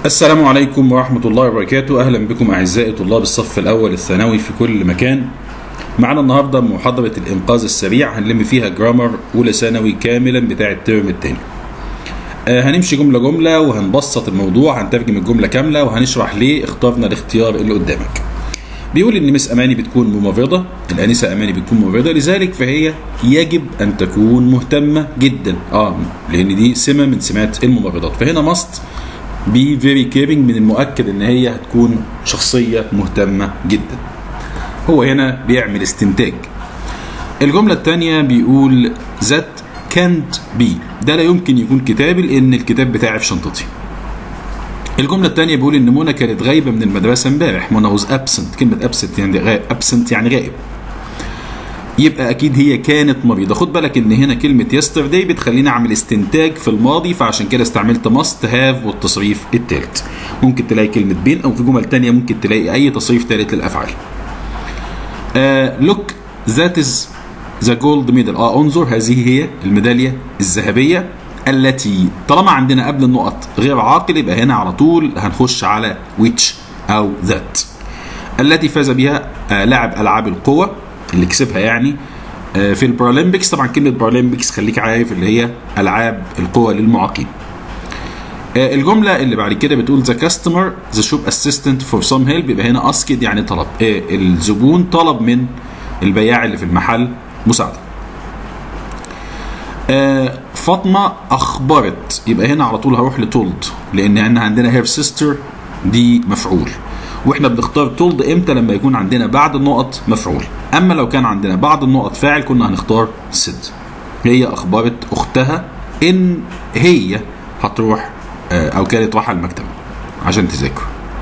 السلام عليكم ورحمة الله وبركاته أهلا بكم أعزائي طلاب الصف الأول الثانوي في كل مكان معنا النهاردة محاضرة الإنقاذ السريع هنلم فيها جرامر أولى ثانوي كاملا بتاع الترم الثاني آه هنمشي جملة جملة وهنبسط الموضوع هنترجم الجملة كاملة وهنشرح ليه اخترنا الاختيار اللي قدامك بيقول ان مس اماني بتكون ممرضه الانسه اماني بتكون ممرضه لذلك فهي يجب ان تكون مهتمه جدا اه لان دي سمه من سمات الممرضات فهنا ماست بي فيري كيرنج من المؤكد ان هي هتكون شخصيه مهتمه جدا هو هنا بيعمل استنتاج الجمله الثانيه بيقول ذات كانت بي ده لا يمكن يكون كتابي لان الكتاب بتاعي في شنطتي الجمله الثانيه بيقول ان منى كانت غايبه من المدرسه امبارح منى واز ابسنت كلمه ابسنت يعني غائب ابسنت يعني غائب يبقى اكيد هي كانت مريضه خد بالك ان هنا كلمه يسترداي بتخليني اعمل استنتاج في الماضي فعشان كده استعملت ماست هاف والتصريف الثالث ممكن تلاقي كلمه بين او في جمل تانية ممكن تلاقي اي تصريف ثالث للافعال لوك ذات از ذا جولد ميدل اه انظر هذه هي الميداليه الذهبيه التي طالما عندنا قبل النقط غير عاقل يبقى هنا على طول هنخش على which او ذات التي فاز بها آه لاعب العاب القوى اللي كسبها يعني آه في البارالمبيكس طبعا كلمه بارالمبيكس خليك عارف اللي هي العاب القوى للمعاقين آه الجمله اللي بعد كده بتقول ذا كاستمر ذا شوب اسيستنت فور سم هيلب يبقى هنا اسكد يعني طلب الزبون طلب من البياع اللي في المحل مساعده آه فاطمه اخبرت يبقى هنا على طول هروح لتولد لان احنا عندنا هير سيستر دي مفعول واحنا بنختار تولد امتى لما يكون عندنا بعد النقط مفعول اما لو كان عندنا بعد النقط فاعل كنا هنختار سيد هي اخبرت اختها ان هي هتروح آه او كانت رايحه المكتب عشان تذاكر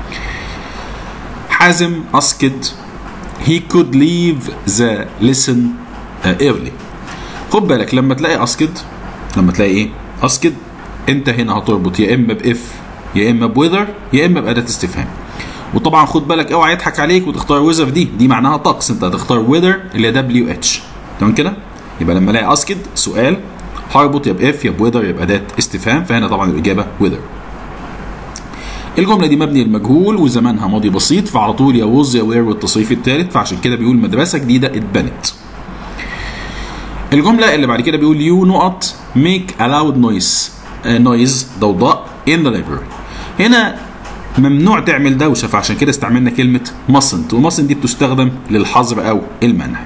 حازم اسكت he could leave the lesson early خد بالك لما تلاقي اسكد لما تلاقي ايه اسكد انت هنا هتربط يا اما باف يا اما بوذر يا اما باداه استفهام وطبعا خد بالك اوعى يضحك عليك وتختار ويذر دي دي معناها طقس انت هتختار ويذر اللي هي دبليو اتش تمام كده يبقى لما الاقي اسكد سؤال هربط يا باف يا بوذر يا باداه استفهام فهنا طبعا الاجابه ويذر الجمله دي مبني للمجهول وزمانها ماضي بسيط فعلى طول يا ووز يا وير والتصريف الثالث فعشان كده بيقول مدرسه جديده اتبنت الجمله اللي بعد كده بيقول يو نقط ميك a loud noise نويز ضوضاء in the library هنا ممنوع تعمل دوشه فعشان كده استعملنا كلمه mustn't وماسنت دي بتستخدم للحظر او المنع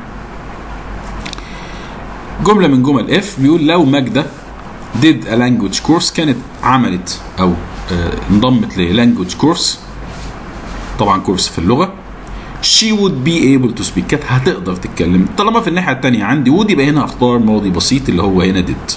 جمله من جمل اف بيقول لو ماجده did a language course كانت عملت او انضمت للانجوج كورس طبعا كورس في اللغه she would be able to speak كانت هتقدر تتكلم طالما في الناحيه الثانيه عندي would يبقى هنا هختار ماضي بسيط اللي هو هنا did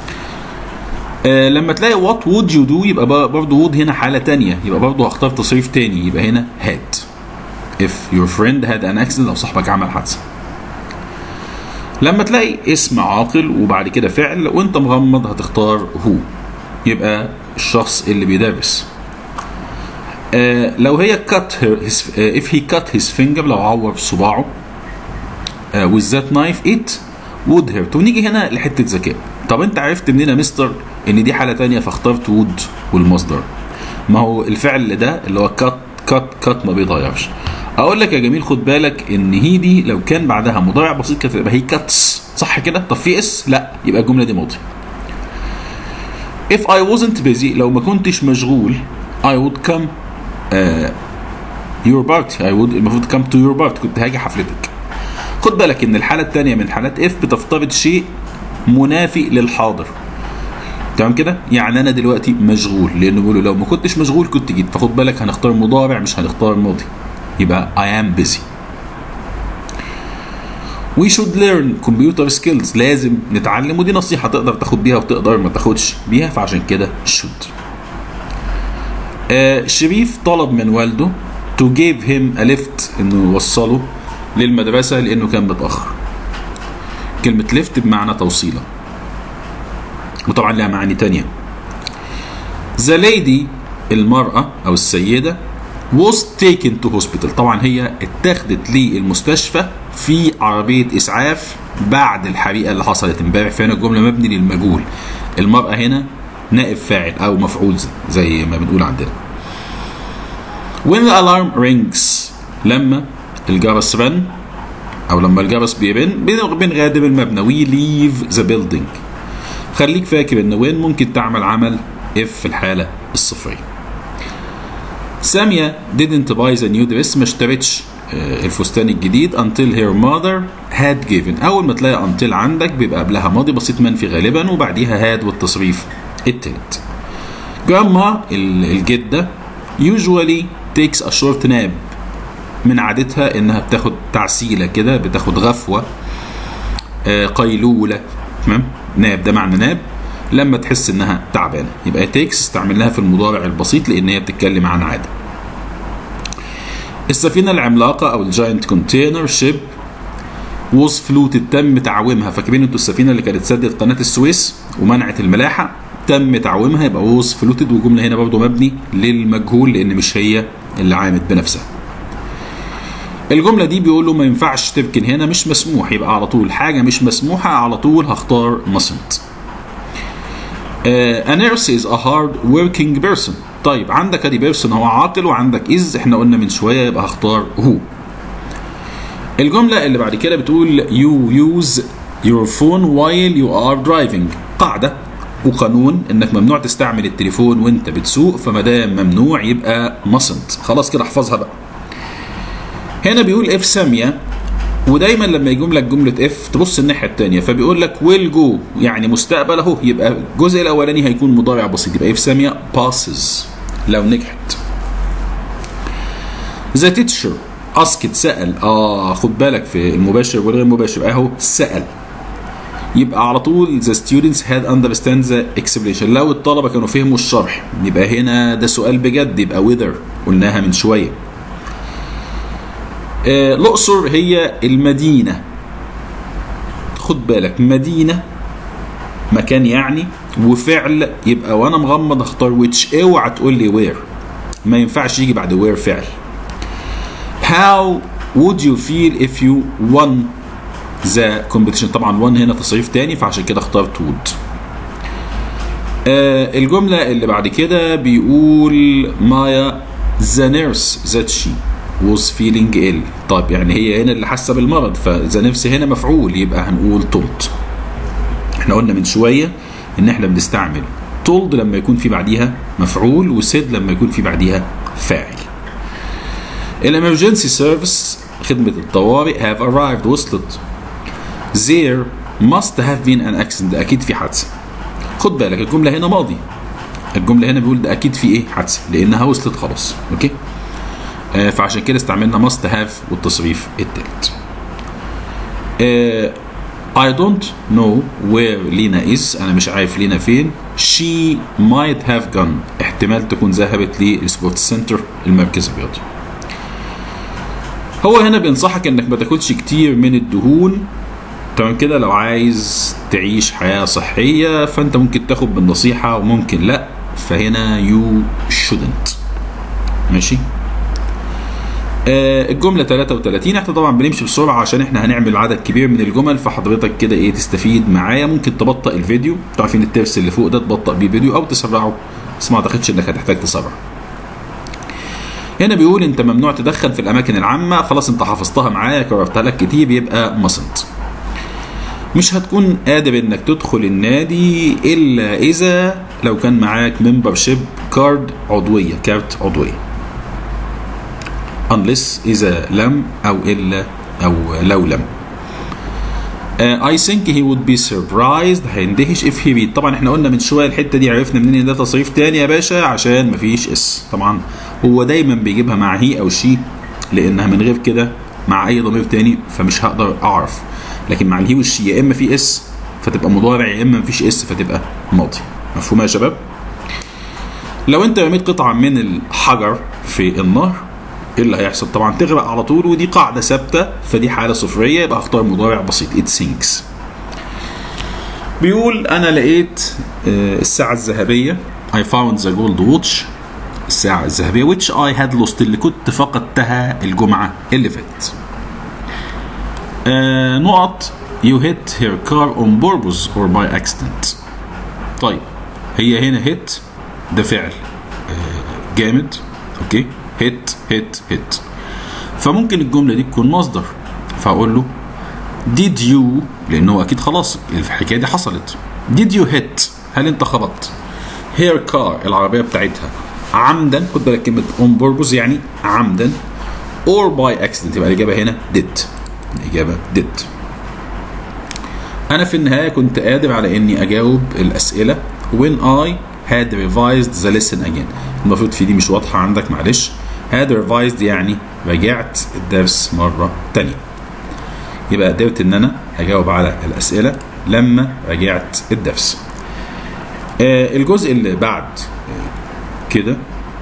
آه لما تلاقي what would you do يبقى برضه would هنا حاله ثانيه يبقى برضه هختار تصريف ثاني يبقى هنا had if your friend had an accident لو صاحبك عمل حادثه لما تلاقي اسم عاقل وبعد كده فعل وانت مغمض هتختار هو يبقى الشخص اللي بيدرس آه لو هي cut her his uh, if he cut his finger لو عور صباعه آه with that knife it would hurt ونيجي هنا لحته ذكاء طب انت عرفت منين يا مستر ان دي حاله تانية فاخترت would والمصدر ما هو الفعل ده اللي هو cut cut cut ما بيتغيرش اقول لك يا جميل خد بالك ان هي دي لو كان بعدها مضارع بسيط كانت تبقى هي كاتس صح كده طب في اس لا يبقى الجمله دي ماضي if I wasn't busy لو ما كنتش مشغول I would come uh, your party I would المفروض come to your party كنت هاجي حفلتك خد بالك ان الحالة الثانية من حالات if بتفترض شيء منافي للحاضر تمام كده يعني انا دلوقتي مشغول لانه بيقولوا لو ما كنتش مشغول كنت جيت فخد بالك هنختار مضارع مش هنختار ماضي يبقى I am busy we should learn computer skills لازم نتعلم ودي نصيحة تقدر تاخد بيها وتقدر ما تاخدش بيها فعشان كده should آه شريف طلب من والده to give him a lift انه يوصله للمدرسة لانه كان متأخر كلمة lift بمعنى توصيلة وطبعا لها معاني تانية the lady المرأة او السيدة was taken to hospital طبعا هي اتاخدت للمستشفى في عربية إسعاف بعد الحريقة اللي حصلت امبارح فهنا الجملة مبني للمجهول المرأة هنا نائب فاعل أو مفعول زي ما بنقول عندنا when the alarm rings لما الجرس رن او لما الجرس بيرن بن- بنغادر المبنى we leave the building خليك فاكر ان وين ممكن تعمل عمل if في الحالة الصفرية سامية didn't buy the new dress ما اشترتش آه، الفستان الجديد until her mother had given أول ما تلاقي until عندك بيبقى قبلها ماضي بسيط منفي غالبا وبعديها had والتصريف التالت جرandma ال- الجدة usually takes a short nap من عادتها انها بتاخد تعسيلة كده بتاخد غفوة آه، قيلولة تمام ناب ده معنى ناب لما تحس انها تعبانه يبقى تيكس استعملناها في المضارع البسيط لان هي بتتكلم عن عاده السفينه العملاقه او الجاينت كونتينر شيب ووز فلوتد تم تعويمها فاكرين انتوا السفينه اللي كانت سدت قناه السويس ومنعت الملاحه تم تعويمها يبقى ووز فلوتد والجمله هنا برضه مبني للمجهول لان مش هي اللي عامت بنفسها الجمله دي بيقول له ما ينفعش تركن هنا مش مسموح يبقى على طول حاجه مش مسموحه على طول هختار mustn't a nurse is a hard working person طيب عندك ادي بيرسون هو عاقل وعندك از احنا قلنا من شويه يبقى هختار هو الجمله اللي بعد كده بتقول you use your phone while you are driving قاعده وقانون انك ممنوع تستعمل التليفون وانت بتسوق فما دام ممنوع يبقى mustn't خلاص كده احفظها بقى هنا بيقول اف ساميه ودايما لما يجوم لك جمله اف تبص الناحيه الثانيه فبيقول لك ويل جو يعني مستقبل اهو يبقى الجزء الاولاني هيكون مضارع بسيط يبقى اف ساميه باسز لو نجحت ذا تيتشر اسكت سال اه خد بالك في المباشر والغير المباشر اهو سال يبقى على طول the students had understand the explanation لو الطلبه كانوا فهموا الشرح يبقى هنا ده سؤال بجد يبقى whether قلناها من شويه آه، الأقصر هي المدينة خد بالك مدينة مكان يعني وفعل يبقى وانا مغمض اختار which اوعى تقول لي where ما ينفعش يجي بعد where فعل how would you feel if you won the competition طبعا won هنا تصريف تاني فعشان كده اخترت would آه الجملة اللي بعد كده بيقول مايا the nurse that she was feeling ill طيب يعني هي هنا اللي حاسه بالمرض فذا نفس هنا مفعول يبقى هنقول told احنا قلنا من شويه ان احنا بنستعمل told لما يكون في بعديها مفعول وسيد لما يكون في بعديها فاعل الامرجنسي سيرفيس خدمه الطوارئ have arrived وصلت there must have been an accident ده اكيد في حادثه خد بالك الجمله هنا ماضي الجمله هنا بيقول ده اكيد في ايه حادثه لانها وصلت خلاص اوكي آه، فعشان كده استعملنا must have والتصريف التالت. آه، I don't know where لينا is أنا مش عارف لينا فين. She might have gone احتمال تكون ذهبت للسبورت سنتر المركز الرياضي. هو هنا بينصحك انك ما تاكلش كتير من الدهون تمام كده لو عايز تعيش حياة صحية فانت ممكن تاخد بالنصيحة وممكن لا فهنا you shouldn't ماشي آه، الجمله 33 احنا طبعا بنمشي بسرعه عشان احنا هنعمل عدد كبير من الجمل فحضرتك كده ايه تستفيد معايا ممكن تبطئ الفيديو انتوا عارفين الترس اللي فوق ده تبطئ بيه الفيديو او تسرعه بس ما اعتقدش انك هتحتاج تسرع هنا بيقول انت ممنوع تدخن في الاماكن العامه خلاص انت حفظتها معايا كررتها لك كتير يبقى مصنت مش هتكون قادر انك تدخل النادي الا اذا لو كان معاك ممبرشيب كارد عضويه كارت عضويه unless إذا لم أو إلا أو لو لم. Uh, I think he would be surprised هيندهش if he read طبعا احنا قلنا من شويه الحته دي عرفنا منين ان ده تصريف تاني يا باشا عشان مفيش اس طبعا هو دايما بيجيبها مع هي او شي لانها من غير كده مع اي ضمير تاني فمش هقدر اعرف لكن مع الهي والشي يا اما في اس فتبقى مضارع يا اما مفيش اس فتبقى ماضي مفهوم يا شباب لو انت رميت قطعه من الحجر في النهر ايه اللي هيحصل طبعا تغرق على طول ودي قاعده ثابته فدي حاله صفريه يبقى اختار مضارع بسيط it sinks بيقول انا لقيت آه، الساعه الذهبيه I found the gold watch الساعه الذهبيه which I had lost اللي كنت فقدتها الجمعه اللي فاتت آه، نقط you hit her car on purpose or by accident طيب هي هنا hit ده فعل آه، جامد اوكي hit hit hit فممكن الجمله دي تكون مصدر فاقول له did you لانه هو اكيد خلاص الحكايه دي حصلت did you hit هل انت خبطت her car العربيه بتاعتها عمدا خد بالك كلمه on purpose يعني عمدا or by accident يبقى الاجابه هنا did الاجابه did انا في النهايه كنت قادر على اني اجاوب الاسئله when I had revised the lesson again المفروض في دي مش واضحه عندك معلش had revised يعني رجعت الدرس مره تانية يبقى قدرت ان انا اجاوب على الاسئله لما رجعت الدرس آه الجزء اللي بعد آه كده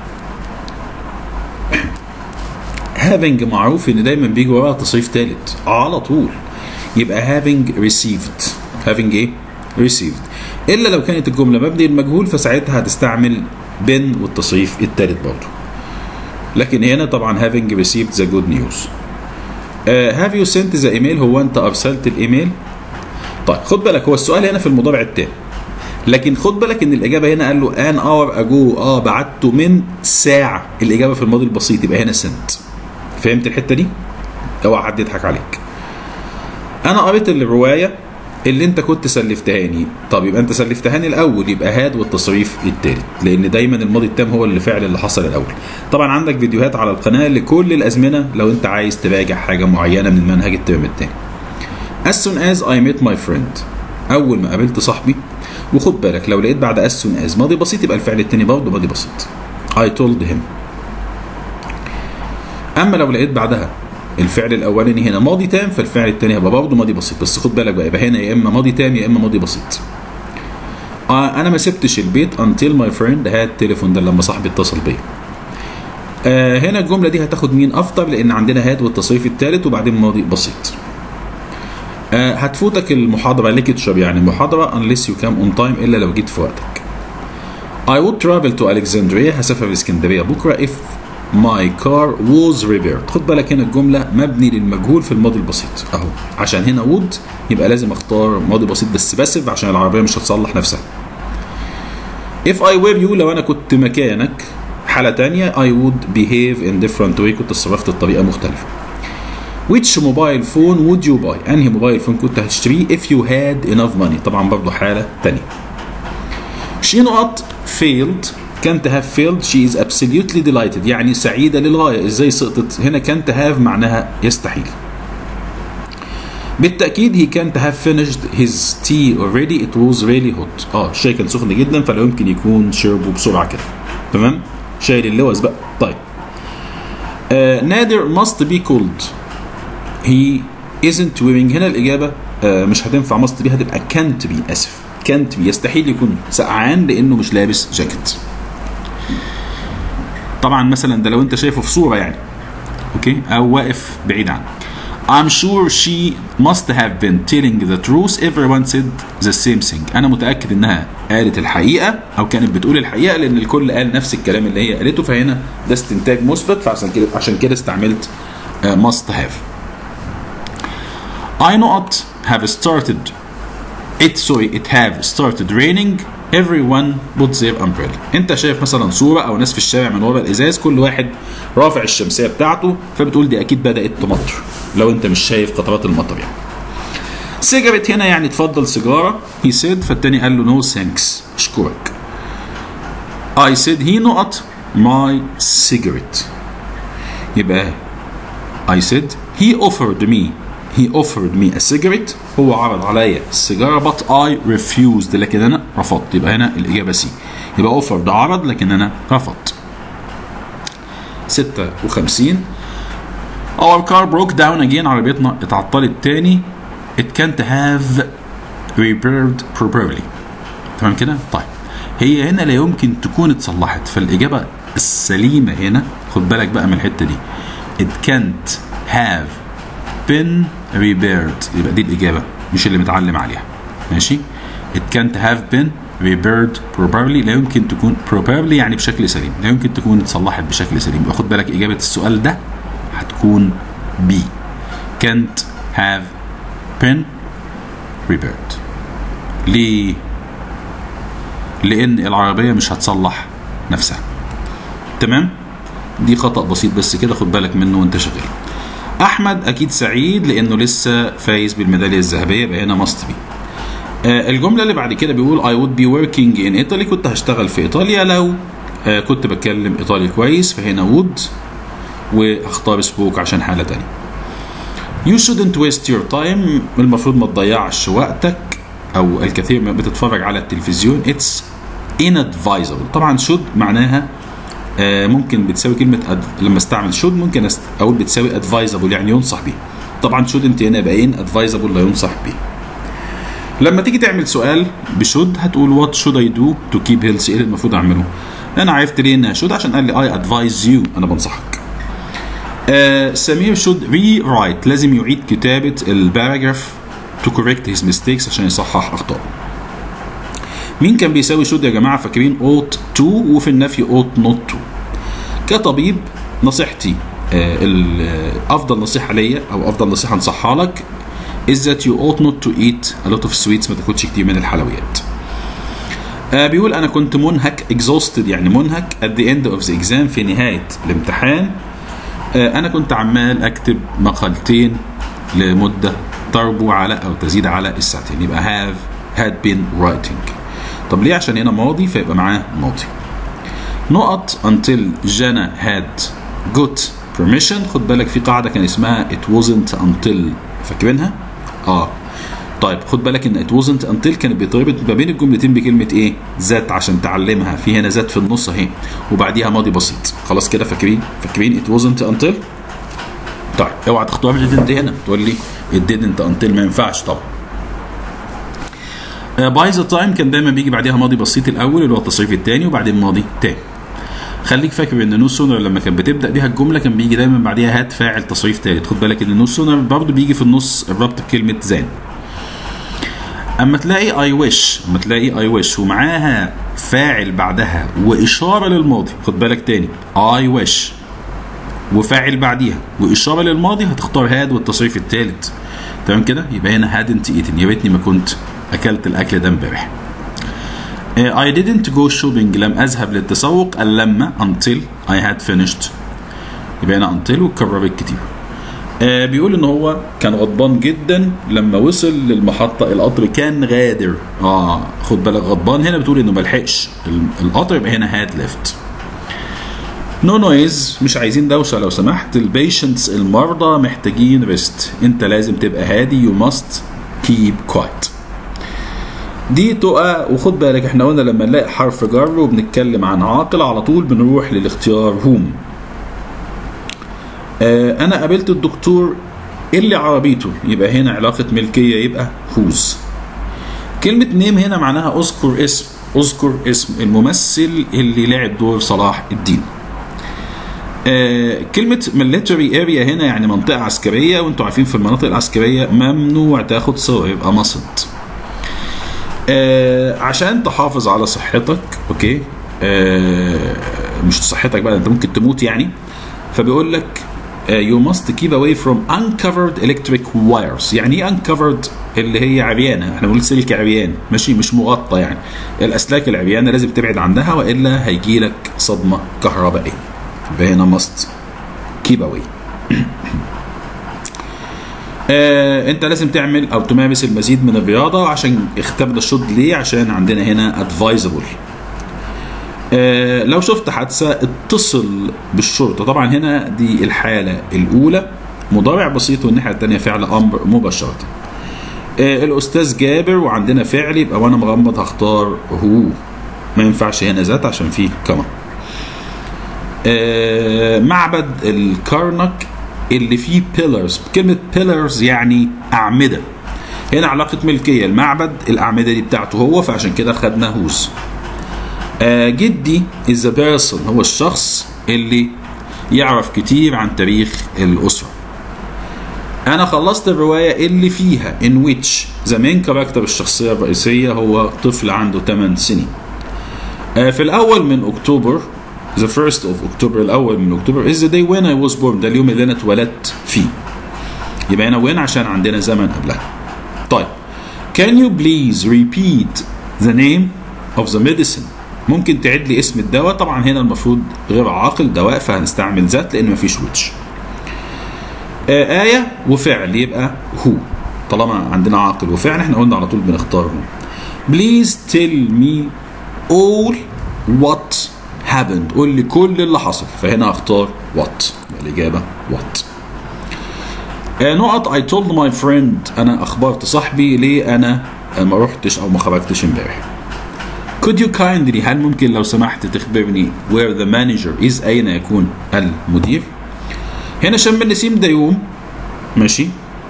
having معروف ان دايما بيجي وراها تصريف ثالث على طول يبقى having received having ايه received الا لو كانت الجمله مبني المجهول فساعتها هتستعمل been والتصريف الثالث برضه لكن هنا طبعا having received the good news uh, have you sent the email هو انت ارسلت الايميل طيب خد بالك هو السؤال هنا في المضارع التام لكن خد بالك ان الاجابه هنا قال له ان اور اجو اه بعته من ساعه الاجابه في الماضي البسيط يبقى هنا سنت فهمت الحته دي اوعى حد يضحك عليك انا قريت الروايه اللي انت كنت سلفتهاني طب يبقى انت سلفتهاني الاول يبقى هاد والتصريف التالت لان دايما الماضي التام هو اللي فعل اللي حصل الاول طبعا عندك فيديوهات على القناه لكل الازمنه لو انت عايز تراجع حاجه معينه من منهج الترم الثاني as soon as I met my friend اول ما قابلت صاحبي وخد بالك لو لقيت بعد as soon as ماضي بسيط يبقى الفعل التاني برضه ماضي بسيط I told him اما لو لقيت بعدها الفعل الاولاني هنا ماضي تام فالفعل الثاني هيبقى برضه ماضي بسيط بس خد بالك بقى يبقى هنا يا اما ماضي تام يا اما ماضي بسيط آه انا ما سبتش البيت until my friend had تليفون ده لما صاحبي اتصل بيا آه هنا الجمله دي هتاخد مين افضل لان عندنا هاد والتصريف الثالث وبعدين ماضي بسيط آه هتفوتك المحاضره ليكتشر يعني المحاضره unless you come on time الا لو جيت في وقتك I would travel to Alexandria هسافر اسكندريه بكره if my car was repaired خد بالك هنا الجمله مبني للمجهول في الماضي البسيط اهو عشان هنا would يبقى لازم اختار ماضي بسيط بس باسف عشان العربيه مش هتصلح نفسها if I were you لو انا كنت مكانك حاله تانية I would behave in different way كنت اتصرفت بطريقه مختلفه which mobile phone would you buy انهي موبايل فون كنت هتشتريه if you had enough money طبعا برضه حاله تانية she not failed كانت هاف فيلد شي از absolutely delighted يعني سعيده للغايه ازاي سقطت هنا كانت هاف معناها يستحيل بالتاكيد هي كانت هاف finished his tea already it was really hot اه الشاي كان سخن جدا فلا يمكن يكون شربه بسرعه كده تمام شاي للوز بقى طيب آه نادر must be cold he isn't wearing هنا الاجابه آه مش هتنفع must be هتبقى can't be اسف can't be يستحيل يكون سقعان لانه مش لابس جاكيت طبعا مثلا ده لو انت شايفه في صوره يعني اوكي او واقف بعيد عنك I'm sure she must have been telling the truth everyone said the same thing أنا متأكد إنها قالت الحقيقة أو كانت بتقول الحقيقة لأن الكل قال نفس الكلام اللي هي قالته فهنا ده استنتاج مثبت فعشان كده عشان كده استعملت uh, must have I not have started it sorry it have started raining everyone put their umbrella انت شايف مثلا صوره او ناس في الشارع من ورا الازاز كل واحد رافع الشمسيه بتاعته فبتقول دي اكيد بدات تمطر لو انت مش شايف قطرات المطر يعني سيجارت هنا يعني تفضل سيجاره he said فالتاني قال له نو no ثانكس اشكرك I said he not my cigarette يبقى I said he offered me he offered me a cigarette هو عرض عليا السيجاره but I refused لكن انا رفضت يبقى هنا الاجابه سي يبقى offered عرض لكن انا رفضت 56 our car broke down again عربيتنا اتعطلت تاني it can't have repaired properly تمام كده طيب هي هنا لا يمكن تكون اتصلحت فالاجابه السليمه هنا خد بالك بقى من الحته دي it can't have been repaired يبقى دي الإجابة مش اللي متعلم عليها ماشي it can't have been repaired properly لا يمكن تكون properly يعني بشكل سليم لا يمكن تكون اتصلحت بشكل سليم يبقى خد بالك إجابة السؤال ده هتكون B can't have been repaired ليه؟ لأن العربية مش هتصلح نفسها تمام؟ دي خطا بسيط بس كده خد بالك منه وانت شغال احمد اكيد سعيد لانه لسه فايز بالميداليه الذهبيه يبقى هنا ماست بي آه الجمله اللي بعد كده بيقول I would be working in Italy كنت هشتغل في ايطاليا لو آه كنت بتكلم ايطالي كويس فهنا would وهختار سبوك عشان حاله تانية You shouldn't waste your time المفروض ما تضيعش وقتك او الكثير ما بتتفرج على التلفزيون it's inadvisable طبعا should معناها آه ممكن بتساوي كلمة أد... لما استعمل should ممكن أست... أقول بتساوي advisable يعني ينصح به طبعا shouldn't هنا يبقى in advisable لا ينصح به لما تيجي تعمل سؤال بشود هتقول what should I do to keep healthy ايه اللي المفروض اعمله انا عرفت ليه انها should عشان قال لي I advise you انا بنصحك آه سمير should rewrite لازم يعيد كتابة الباراجراف to correct his mistakes عشان يصحح اخطائه مين كان بيساوي should يا جماعة فاكرين ought to وفي النفي ought not to كطبيب نصيحتي آه افضل نصيحة ليا او افضل نصيحة انصحها لك is that you ought not to eat a lot of sweets ما تاخدش كتير من الحلويات آه بيقول انا كنت منهك exhausted يعني منهك at the end of the exam في نهاية الامتحان آه انا كنت عمال اكتب مقالتين لمدة تربو على او تزيد على الساعتين يبقى have had been writing طب ليه عشان هنا ماضي فيبقى معاه ماضي نقط until جانا had got permission خد بالك في قاعدة كان اسمها it wasn't until فاكرينها؟ اه طيب خد بالك ان it wasn't until كانت بيتربط ما بين الجملتين بكلمه ايه؟ ذات عشان تعلمها في هنا ذات في النص اهي وبعديها ماضي بسيط خلاص كده فاكرين؟ فاكرين it wasn't until؟ طيب اوعى تختار didn't هنا تقول لي it didn't until ما ينفعش طبعا باي ذا تايم كان دايما بيجي بعديها ماضي بسيط الاول اللي هو التصريف الثاني وبعدين ماضي تاني خليك فاكر ان نو سونر لما كانت بتبدا بيها الجمله كان بيجي دايما بعديها هات فاعل تصريف ثالث خد بالك ان نو سونر برضه بيجي في النص الربط بكلمه زان اما تلاقي اي ويش اما تلاقي اي ويش ومعاها فاعل بعدها واشاره للماضي خد بالك تاني اي ويش وفاعل بعديها واشاره للماضي هتختار هاد والتصريف الثالث تمام كده يبقى هنا هادنت ايتن يا ريتني ما كنت اكلت الاكل ده امبارح I didn't go shopping لم أذهب للتسوق إلا لما until I had finished يبقى هنا until واتكررت كتير آه بيقول ان هو كان غضبان جدا لما وصل للمحطة القطر كان غادر اه خد بالك غضبان هنا بتقول انه ملحقش القطر يبقى هنا had left نو no نويز مش عايزين دوشة لو سمحت البيشنتس المرضى محتاجين ريست انت لازم تبقى هادي يو ماست كيب كوايت دي تقى وخد بالك احنا قلنا لما نلاقي حرف جر وبنتكلم عن عاقل على طول بنروح للاختيار هوم اه انا قابلت الدكتور اللي عربيته يبقى هنا علاقة ملكية يبقى هوز كلمة نيم هنا معناها اذكر اسم اذكر اسم الممثل اللي لعب دور صلاح الدين آه كلمة ميليتري اريا هنا يعني منطقة عسكرية وانتوا عارفين في المناطق العسكرية ممنوع تاخد صور يبقى مصد آه عشان تحافظ على صحتك اوكي آه مش صحتك بقى انت ممكن تموت يعني فبيقول لك يو ماست كيب اواي فروم uncovered electric wires يعني ايه uncovered اللي هي عريانه احنا بنقول سلك عريان ماشي مش مغطى يعني الاسلاك العريانه لازم تبعد عنها والا هيجي لك صدمه كهربائيه يبقى هنا ماست كيب اواي آه انت لازم تعمل او تمارس المزيد من الرياضه عشان اختبنا الشوط ليه عشان عندنا هنا ادفايزبل آه لو شفت حادثه اتصل بالشرطه طبعا هنا دي الحاله الاولى مضارع بسيط والناحيه الثانيه فعل امر مباشره آه الاستاذ جابر وعندنا فعل يبقى وانا مغمض هختار هو ما ينفعش هنا ذات عشان فيه كما آه معبد الكرنك اللي فيه بيلرز كلمة بيلرز يعني أعمدة هنا علاقة ملكية المعبد الأعمدة دي بتاعته هو فعشان كده خدنا هوز آه جدي is a person هو الشخص اللي يعرف كتير عن تاريخ الأسرة أنا خلصت الرواية اللي فيها in which the main character الشخصية الرئيسية هو طفل عنده 8 سنين آه في الأول من أكتوبر the first of October الأول من أكتوبر is the day when I was born ده اليوم اللي أنا اتولدت فيه يبقى هنا when عشان عندنا زمن قبلها طيب can you please repeat the name of the medicine ممكن تعد لي اسم الدواء طبعا هنا المفروض غير عاقل دواء فهنستعمل ذات لان مفيش ويتش آه آية وفعل يبقى هو طالما عندنا عاقل وفعل احنا قلنا على طول بنختار هو Please tell me all what happened قول لي كل اللي حصل فهنا هختار what الإجابة what آه نقط I told my friend أنا أخبرت صاحبي ليه أنا ما رحتش أو ما خرجتش امبارح Could you kindly هل ممكن لو سمحت تخبرني where the manager is أين يكون المدير هنا شم النسيم ده يوم ماشي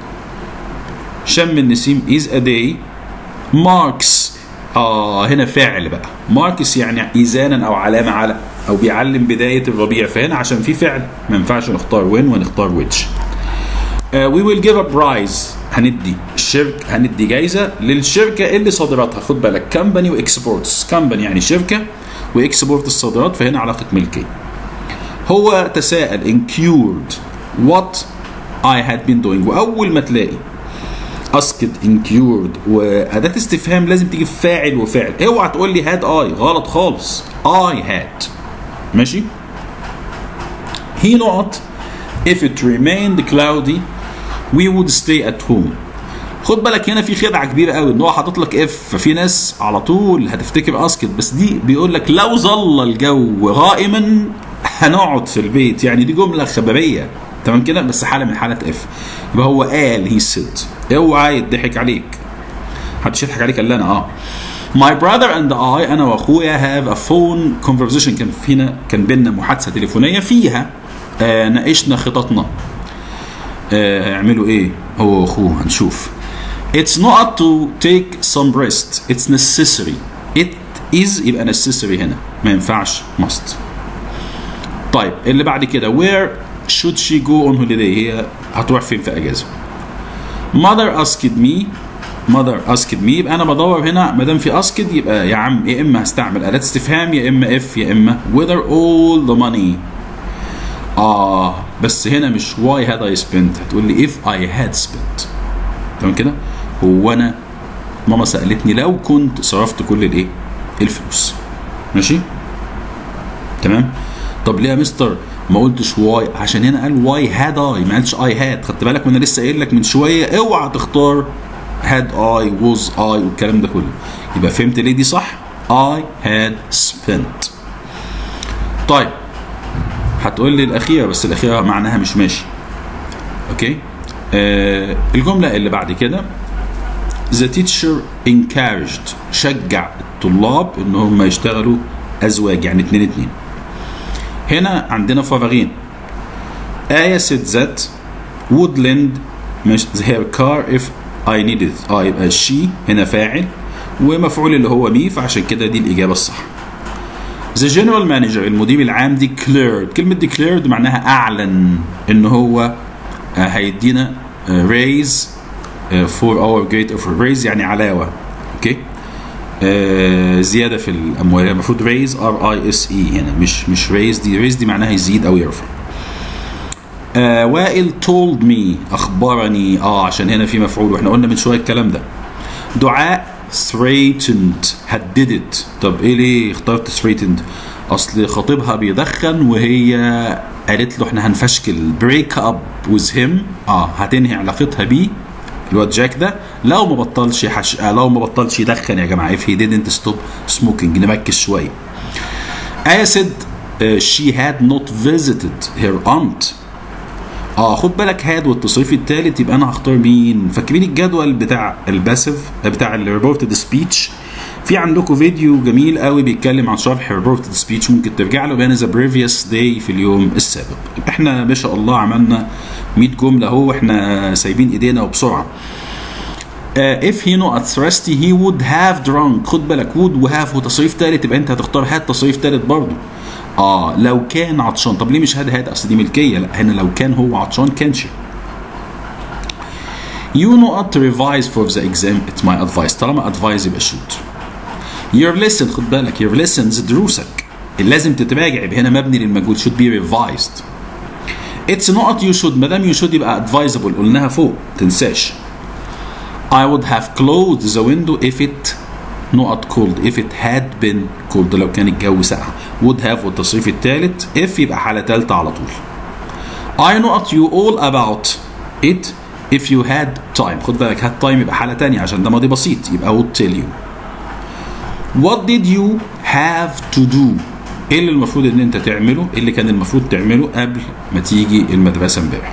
شم النسيم is a day marks اه هنا فاعل بقى ماركس يعني ايزانا او علامه على او بيعلم بدايه الربيع فهنا عشان في فعل ما ينفعش نختار وين ونختار which وي ويل جيف ا برايز هندي الشركه هندي جايزه للشركه اللي صادراتها خد بالك كمباني واكسبورتس كمباني يعني شركه واكسبورت الصادرات فهنا علاقه ملكيه هو تساءل انكيورد وات I had been doing واول ما تلاقي اسكت انكيورد واداه استفهام لازم تيجي فاعل وفعل اوعى تقول لي هاد اي غلط خالص اي هاد ماشي هي نقط if it remained cloudy we would stay at home خد بالك هنا في خدعه كبيره قوي ان هو حاطط لك اف ففي ناس على طول هتفتكر اسكت بس دي بيقول لك لو ظل الجو غائما هنقعد في البيت يعني دي جمله خبريه تمام كده بس حاله من حالات اف يبقى هو قال هي سيد اوعى يضحك عليك محدش يضحك عليك الا انا اه My brother and I انا واخويا have a phone conversation كان فينا كان بينا محادثه تليفونيه فيها آه ناقشنا خططنا آه يعملوا ايه هو واخوه هنشوف It's not to take some rest it's necessary it is يبقى necessary هنا ما ينفعش must طيب اللي بعد كده where should she go on holiday هي هتروح فين في اجازه mother asked me mother asked me يبقى انا بدور هنا ما دام في asked يبقى يا عم يا اما هستعمل اداه استفهام يا اما if يا اما whether all the money اه بس هنا مش why had I spent هتقول لي if I had spent تمام كده هو انا ماما سالتني لو كنت صرفت كل الايه الفلوس ماشي تمام طب ليه يا مستر ما قلتش واي عشان هنا قال واي هاد اي ما قالش اي هاد خدت بالك وانا لسه قايل لك من شويه اوعى تختار هاد اي ووز اي والكلام ده كله يبقى فهمت ليه دي صح اي هاد سبنت طيب هتقول لي الاخيره بس الاخيره معناها مش ماشي اوكي آه الجمله اللي بعد كده the teacher encouraged شجع الطلاب ان هم يشتغلوا ازواج يعني اتنين اتنين هنا عندنا فراغين آية said that would lend her car if I needed اه يبقى she هنا فاعل ومفعول اللي هو مي فعشان كده دي الإجابة الصح The general manager المدير العام declared كلمة declared معناها أعلن إن هو هيدينا raise for our great offer raise يعني علاوة اوكي آه زياده في الاموال المفروض ريز ار اي اس اي هنا مش مش ريز دي ريز دي معناها يزيد او يرفع آه وائل told me اخبرني اه عشان هنا في مفعول واحنا قلنا من شويه الكلام ده دعاء threatened هددت طب ايه ليه اخترت threatened اصل خطيبها بيدخن وهي قالت له احنا هنفشكل بريك اب with him اه هتنهي علاقتها بيه الواد جاك ده لو ما بطلش حش... لو ما بطلش يدخن يا جماعه if he didn't stop smoking نركز شويه آية said uh, she had not visited her aunt اه خد بالك هاد والتصريف الثالث يبقى انا هختار مين فاكرين الجدول بتاع الباسيف بتاع الريبورتد سبيتش في عندكم فيديو جميل قوي بيتكلم عن شرح الريبورتد سبيتش ممكن ترجع له بين ذا بريفيوس داي في اليوم السابق احنا ما شاء الله عملنا 100 جمله اهو احنا سايبين ايدينا وبسرعه Uh, if he not thirsty he would have drunk خد بالك would وهاف وتصريف ثالث يبقى انت هتختار هات تصريف ثالث برضه اه لو كان عطشان طب ليه مش هاد هاد اصل دي ملكيه لا هنا لو كان هو عطشان كانش You not revise for the exam it's my advice طالما advice يبقى shoot Your lesson خد بالك your lessons دروسك لازم تتراجع يبقى هنا مبني للمجهول should be revised It's not you should ما دام you should يبقى advisable قلناها فوق تنساش I would have closed the window if it نقط cold if it had been cold لو كان الجو ساقع would have والتصريف الثالث if يبقى حالة ثالثة على طول I نقط you all about it if you had time خد بالك had time يبقى حالة تانية عشان ده ماضي بسيط يبقى would tell you What did you have to do ايه اللي المفروض ان انت تعمله ايه اللي كان المفروض تعمله قبل ما تيجي المدرسة امبارح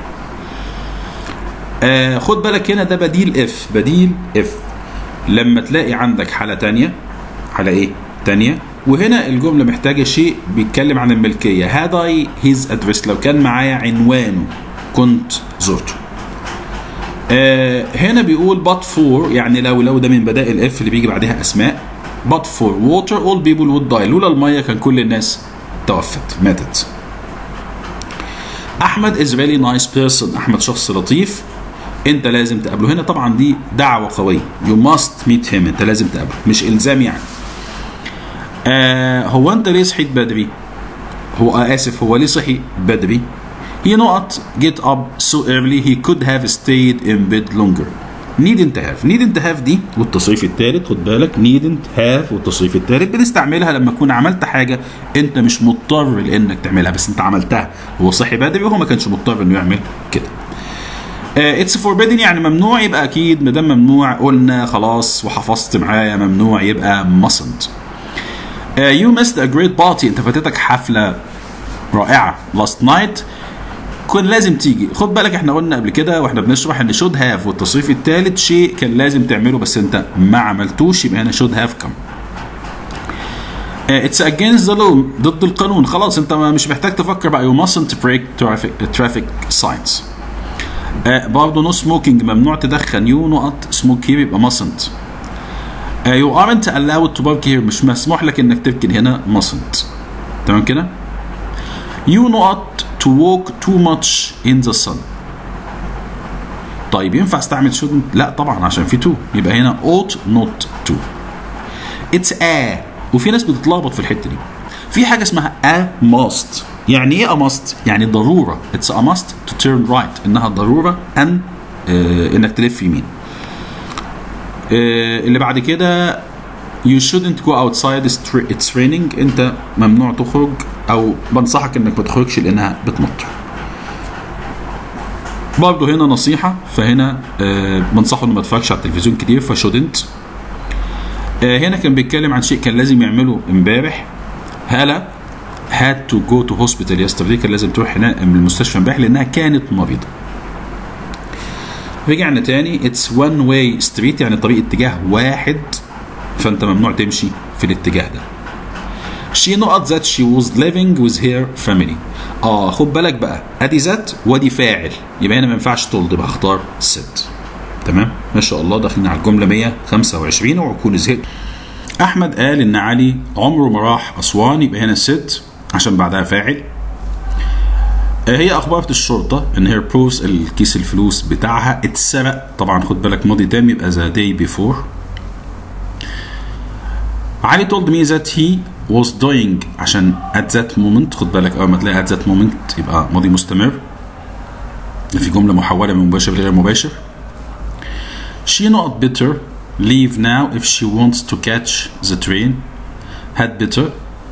آه خد بالك هنا ده بديل اف بديل اف لما تلاقي عندك حالة تانية حالة ايه تانية وهنا الجملة محتاجة شيء بيتكلم عن الملكية هذا هيز ادريس لو كان معايا عنوانه كنت زرته آه هنا بيقول but for يعني لو لو ده من بدائل اف اللي بيجي بعدها اسماء but for water all people would die لولا المية كان كل الناس توفت ماتت احمد is really nice person احمد شخص لطيف انت لازم تقابله هنا طبعا دي دعوه قويه you must meet him انت لازم تقابله مش الزام يعني آه هو انت ليه صحيت بدري هو آه اسف هو ليه صحي بدري he not get up so early he could have stayed in bed longer needn't have needn't have دي والتصريف الثالث خد بالك needn't have والتصريف الثالث بنستعملها لما تكون عملت حاجه انت مش مضطر لانك تعملها بس انت عملتها هو صحي بدري وهو ما كانش مضطر انه يعمل كده اتس فوربيدن يعني ممنوع يبقى اكيد ما دام ممنوع قلنا خلاص وحفظت معايا ممنوع يبقى mustn't يو missed a great party انت فاتتك حفله رائعه last night كان لازم تيجي خد بالك احنا قلنا قبل كده واحنا بنشرح ان should have والتصريف الثالث شيء كان لازم تعمله بس انت ما عملتوش يبقى هنا should have come اتس against the law ضد القانون خلاص انت مش محتاج تفكر بقى you mustn't break traffic, traffic signs آه برضه نو سموكينج ممنوع تدخن يو نقط سموك هير يبقى mustn't يو ارنت allowed to park here مش مسموح لك انك تركن هنا mustn't تمام كده يو نقط to walk too much in the sun طيب ينفع استعمل shouldn't لا طبعا عشان في to يبقى هنا ought not to it's a وفي ناس بتتلخبط في الحته دي في حاجه اسمها a must يعني ايه a must يعني ضروره it's a must to turn right انها ضروره ان آه انك تلف يمين آه اللي بعد كده you shouldn't go outside it's raining انت ممنوع تخرج او بنصحك انك ما تخرجش لانها بتمطر برضه هنا نصيحه فهنا آه بنصحه انه ما يتفرجش على التلفزيون كتير فشودنت آه هنا كان بيتكلم عن شيء كان لازم يعمله امبارح هلا had to go to hospital yesterday كان لازم تروح هنا من المستشفى امبارح لانها كانت مريضه رجعنا تاني it's one way street يعني طريق اتجاه واحد فانت ممنوع تمشي في الاتجاه ده she not that she was living with her family اه خد بالك بقى ادي ذات وادي فاعل يبقى هنا ما ينفعش تولد يبقى اختار ست تمام ما شاء الله داخلين على الجمله 125 وعكون زهقت احمد قال ان علي عمره ما راح اسوان يبقى هنا ست عشان بعدها فاعل هي اخبرت الشرطه ان هي بروفز الكيس الفلوس بتاعها اتسرق طبعا خد بالك ماضي تام يبقى ذا داي بيفور علي told me that he was doing عشان at that moment خد بالك اول ما تلاقي at that moment يبقى ماضي مستمر في جمله محوله من مباشر لغير مباشر she not better leave now if she wants to catch the train had better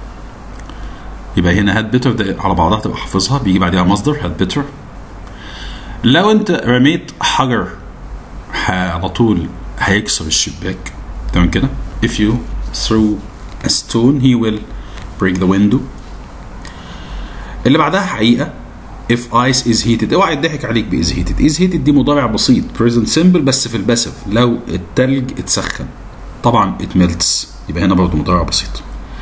يبقى هنا had better ده على بعضها تبقى حافظها بيجي بعدها مصدر had better لو انت رميت حجر على طول هيكسر الشباك تمام كده if you threw a stone he will break the window اللي بعدها حقيقة if ice is heated اوعى يضحك عليك ب is heated is heated دي مضارع بسيط present simple بس في الباسف لو التلج اتسخن طبعا it melts يبقى هنا برضه مضارع بسيط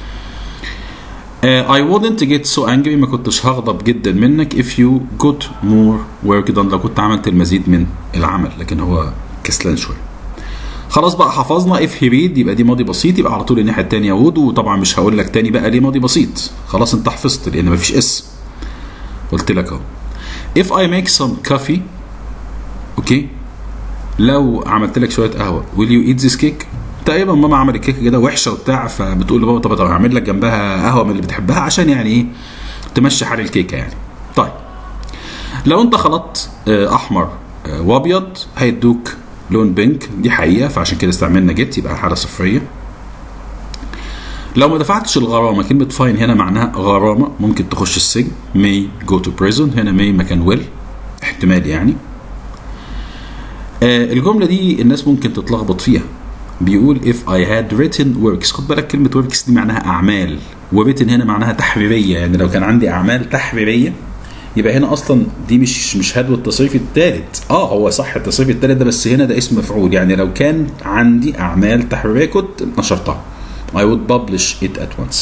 uh, I wouldn't get so angry ما كنتش هغضب جدا منك if you got more work done لو كنت عملت المزيد من العمل لكن هو كسلان شويه خلاص بقى حفظنا اف هيريد يبقى دي ماضي بسيط يبقى على طول الناحيه الثانيه وود وطبعا مش هقول لك تاني بقى ليه ماضي بسيط خلاص انت حفظت لان مفيش اس قلت لك اهو if I make some coffee اوكي لو عملت لك شويه قهوه will you eat this cake تقريبا ماما عملت كيكه كده وحشه وبتاع فبتقول لبابا طب هعمل لك جنبها قهوه من اللي بتحبها عشان يعني ايه تمشي حال الكيكه يعني طيب لو انت خلطت احمر وابيض هيدوك لون بينك دي حقيقه فعشان كده استعملنا جيت يبقى حاله صفريه لو ما دفعتش الغرامه كلمه فاين هنا معناها غرامه ممكن تخش السجن may go to prison هنا may مكان will احتمال يعني آه الجمله دي الناس ممكن تتلخبط فيها بيقول if I had written works خد بالك كلمه works دي معناها اعمال written هنا معناها تحريريه يعني لو كان عندي اعمال تحريريه يبقى هنا اصلا دي مش مش هدوى التصريف الثالث اه هو صح التصريف الثالث ده بس هنا ده اسم مفعول يعني لو كان عندي اعمال تحريريه كنت نشرتها I would publish it at once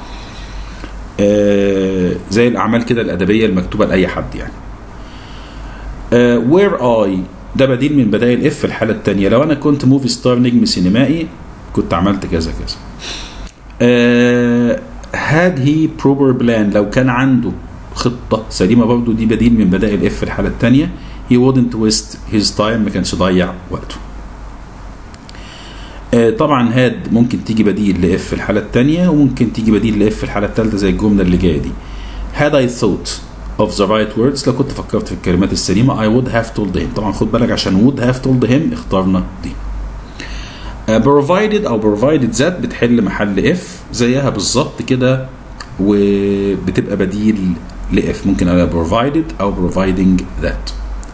آه زي الاعمال كده الادبيه المكتوبه لاي حد يعني آه where I ده بديل من بدائل اف في الحاله الثانيه لو انا كنت موفي ستار نجم سينمائي كنت عملت كذا كذا آه had he proper plan لو كان عنده خطه سليمه برضو دي بديل من بدائل اف في الحاله الثانيه he wouldn't waste his time ما كانش ضيع وقته آه طبعا هاد ممكن تيجي بديل لاف في الحاله الثانيه وممكن تيجي بديل لاف في الحاله الثالثه زي الجمله اللي جايه دي had I thought of the right words لو كنت فكرت في الكلمات السليمه I would have told him طبعا خد بالك عشان would have told him اخترنا دي uh, provided او provided that بتحل محل if زيها بالظبط كده وبتبقى بديل لاف ممكن اقولها provided او providing that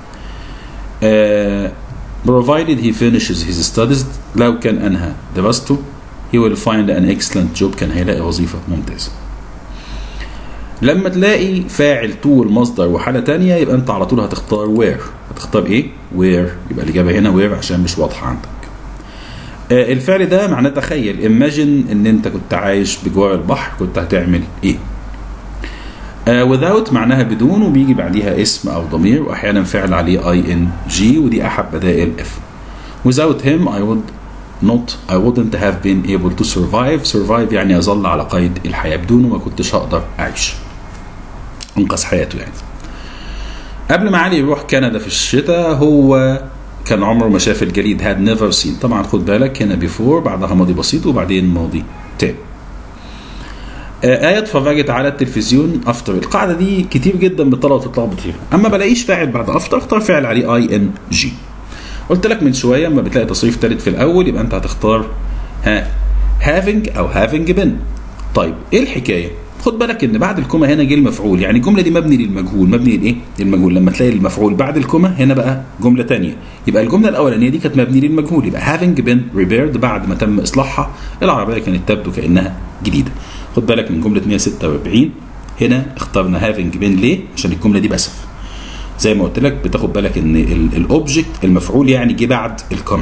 uh, provided he finishes his studies لو كان انهى دراسته he will find an excellent job كان هيلاقي وظيفه ممتازه لما تلاقي فاعل طول مصدر وحالة تانية يبقى انت على طول هتختار where هتختار ايه where يبقى الإجابة هنا where عشان مش واضحة عندك آه الفعل ده معناه تخيل imagine ان انت كنت عايش بجوار البحر كنت هتعمل ايه آه without معناها بدون وبيجي بعديها اسم او ضمير واحيانا فعل عليه ing ودي احد بدائل if without him I would not I wouldn't have been able to survive survive يعني أظل على قيد الحياة بدونه ما كنتش هقدر أعيش أنقذ حياته يعني قبل ما علي يروح كندا في الشتاء هو كان عمره ما شاف الجليد had never seen طبعا خد بالك هنا before بعدها ماضي بسيط وبعدين ماضي تام آية اتفرجت على التلفزيون افتر القاعدة دي كتير جدا بالطلبة تتلخبط فيها اما بلاقيش فاعل بعد افتر اختار فعل عليه اي ان جي قلت لك من شويه اما بتلاقي تصريف ثالث في الاول يبقى انت هتختار ها having او having been طيب ايه الحكايه خد بالك ان بعد الكوما هنا جه المفعول يعني الجمله دي مبني للمجهول مبني لايه للمجهول لما تلاقي المفعول بعد الكوما هنا بقى جمله تانية يبقى الجمله الاولانيه دي كانت مبني للمجهول يبقى having been repaired بعد ما تم اصلاحها العربيه كانت تبدو كانها جديده خد بالك من جمله 146 هنا اخترنا having been ليه عشان الجمله دي باسف زي ما قلت لك بتاخد بالك ان الاوبجكت المفعول يعني جه بعد الكوما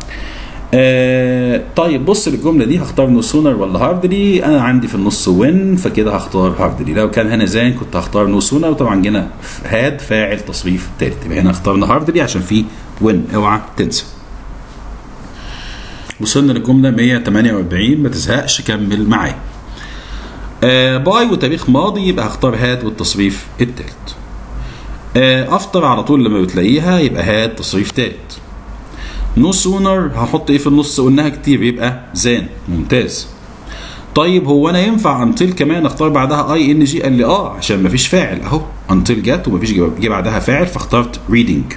آه طيب بص للجمله دي هختار نو سونر ولا هاردلي انا عندي في النص وين فكده هختار هاردلي لو كان هنا زين كنت هختار نو سونر وطبعا جينا هاد فاعل تصريف ثالث يبقى هنا اخترنا هاردلي عشان في وين اوعى تنسى وصلنا للجمله 148 ما تزهقش كمل معايا آه باي وتاريخ ماضي يبقى هختار هاد والتصريف الثالث افطر على طول لما بتلاقيها يبقى هات تصريف تالت نو سونر هحط ايه في النص قلناها كتير يبقى زان ممتاز طيب هو انا ينفع انتل كمان اختار بعدها اي ان جي قال لي اه عشان مفيش فاعل اهو انتل جت ومفيش جه بعدها فاعل فاخترت reading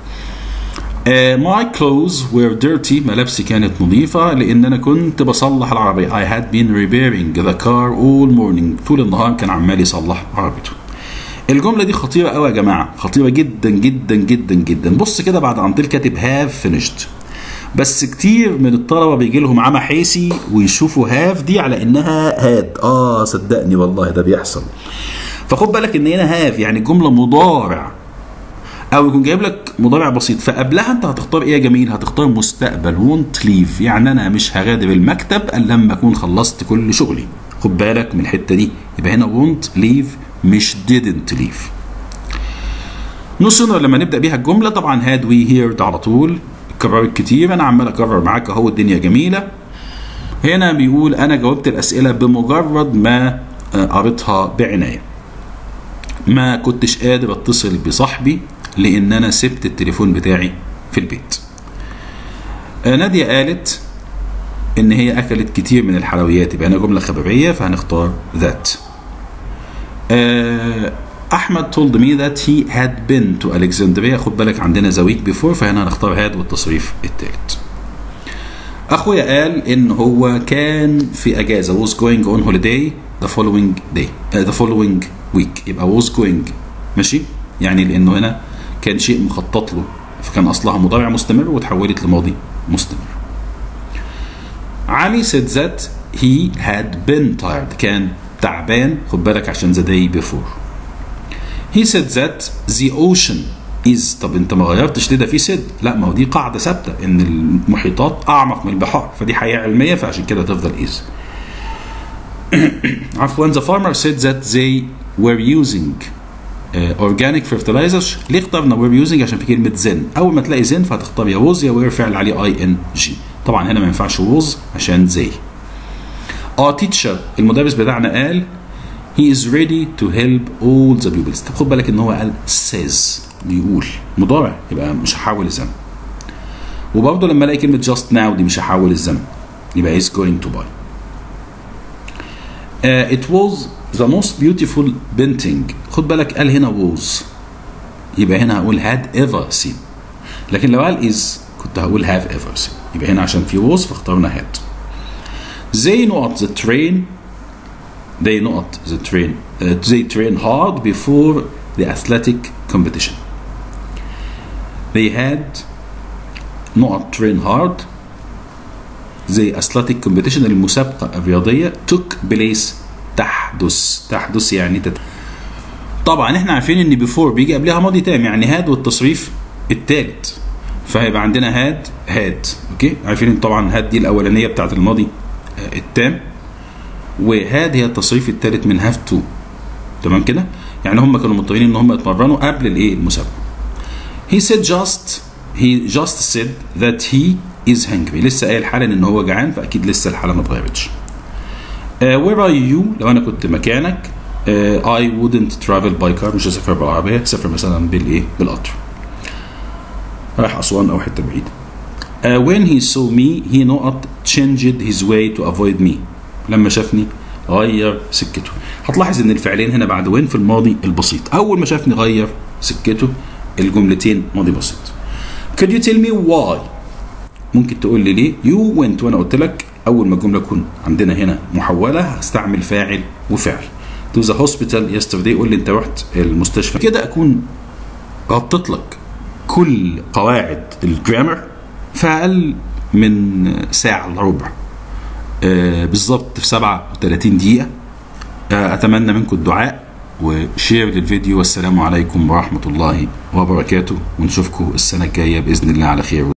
ماي كلوز وير ديرتي ملابسي كانت نظيفة لأن أنا كنت بصلح العربية I had been repairing the car all morning طول النهار كان عمال يصلح عربيته الجمله دي خطيره قوي يا جماعه خطيره جدا جدا جدا جدا بص كده بعد انتل كاتب هاف فينيشد بس كتير من الطلبه بيجي لهم عمى حيسي ويشوفوا هاف دي على انها هاد اه صدقني والله ده بيحصل فخد بالك ان هنا هاف يعني الجمله مضارع او يكون جايب لك مضارع بسيط فقبلها انت هتختار ايه يا جميل هتختار مستقبل وونت ليف يعني انا مش هغادر المكتب الا لما اكون خلصت كل شغلي خد بالك من الحته دي يبقى هنا وونت ليف مش didn't leave نو سونر لما نبدا بيها الجمله طبعا هاد وي هيرد على طول اتكررت كتير انا عمال اكرر معاك اهو الدنيا جميله هنا بيقول انا جاوبت الاسئله بمجرد ما قريتها بعنايه ما كنتش قادر اتصل بصاحبي لان انا سبت التليفون بتاعي في البيت نادية قالت ان هي اكلت كتير من الحلويات يبقى هنا جمله خبريه فهنختار ذات احمد told me that he had been to Alexandria خد بالك عندنا the week before فهنا هنختار had والتصريف الثالث اخويا قال ان هو كان في اجازه was going on holiday the following day uh, the following week يبقى was going ماشي يعني لانه هنا كان شيء مخطط له فكان اصلها مضارع مستمر وتحولت لماضي مستمر علي said that he had been tired كان تعبان خد بالك عشان the day before he said that the ocean is طب انت ما غيرتش ليه ده في said لا ما هو دي قاعده ثابته ان المحيطات اعمق من البحار فدي حقيقه علميه فعشان كده تفضل is عفوا the farmer said that they were using uh, organic fertilizers ليه اخترنا were using عشان في كلمه then اول ما تلاقي then فهتختار يا was يا were فعل عليه اي ان جي طبعا هنا ما ينفعش was عشان they اه teacher المدرس بتاعنا قال he is ready to help all the pupils طب خد بالك ان هو قال says بيقول مضارع يبقى مش هحول الزمن وبرضه لما الاقي كلمه just now دي مش هحول الزمن يبقى is going to buy uh, it was the most beautiful painting خد بالك قال هنا was يبقى هنا هقول had ever seen لكن لو قال is كنت هقول have ever seen يبقى هنا عشان في was فاخترنا had they not the train they not the train uh, they train hard before the athletic competition they had not train hard the athletic competition المسابقة الرياضية took place تحدث تحدث يعني تت... طبعا احنا عارفين ان before بيجي قبلها ماضي تام يعني هاد والتصريف الثالث فهيبقى عندنا هاد هاد اوكي عارفين طبعا هاد دي الاولانيه بتاعت الماضي التام وهاد هي التصريف الثالث من هاف تو تمام كده يعني هم كانوا مضطرين ان هم يتمرنوا قبل الايه المسابقه he said just he just said that he is hungry لسه قايل حالا ان هو جعان فاكيد لسه الحاله ما اتغيرتش uh, where are you لو انا كنت مكانك uh, I wouldn't travel by car مش هسافر بالعربيه هسافر مثلا بالايه بالقطر رايح اسوان او حته بعيده uh, when he saw me he not changed his way to avoid me لما شافني غير سكته هتلاحظ ان الفعلين هنا بعد وين في الماضي البسيط اول ما شافني غير سكته الجملتين ماضي بسيط could you tell me why ممكن تقول لي ليه you went وانا قلت لك اول ما الجمله تكون عندنا هنا محوله هستعمل فاعل وفعل to the hospital yesterday قول لي انت رحت المستشفى كده اكون غطيت لك كل قواعد الجرامر في اقل من ساعه الا ربع آه بالظبط في 37 دقيقه آه اتمنى منكم الدعاء وشير للفيديو والسلام عليكم ورحمه الله وبركاته ونشوفكم السنه الجايه باذن الله على خير